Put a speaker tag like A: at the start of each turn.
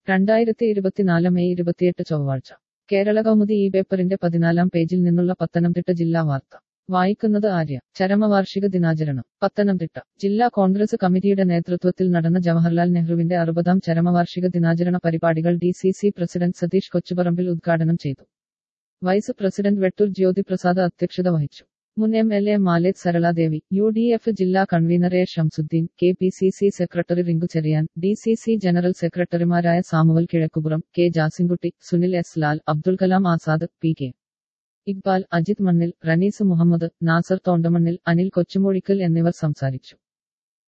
A: രണ്ടായിരത്തി ഇരുപത്തിനാല് മെയ് ഇരുപത്തിയെട്ട് ചൊവ്വാഴ്ച കേരള കൗമുദി ഈ പേപ്പറിന്റെ പതിനാലാം പേജിൽ നിന്നുള്ള പത്തനംതിട്ട ജില്ലാ വാർത്ത വായിക്കുന്നത് ആര്യ ചരമവാർഷിക ദിനാചരണം പത്തനംതിട്ട ജില്ലാ കോൺഗ്രസ് കമ്മിറ്റിയുടെ നേതൃത്വത്തിൽ നടന്ന ജവഹർലാൽ നെഹ്റുവിന്റെ അറുപതാം ചരമവാർഷിക ദിനാചരണ പരിപാടികൾ D C C president Satheesh Kochuparambil ഉദ്ഘാടനം ചെയ്തു വൈസ് പ്രസിഡന്റ് വെട്ടൂർ ജ്യോതിപ്രസാദ് അധ്യക്ഷത വഹിച്ചു മുൻ M L A Maleth Saraladevi U D F ജില്ലാ convener A Shamsuddin K P C C secretary Rinku Cherian D C C general സെക്രട്ടറിമാരായ Samuel Kizhakkupuram K Jasinkutty Sunil S Lal Abdul Kalam Azad P K Iqbal Ajith Mannil Ranees Muhammad Nasar തോണ്ടമണ്ണിൽ Anil കൊച്ചുമൂഴിക്കൽ എന്നിവർ സംസാരിച്ചു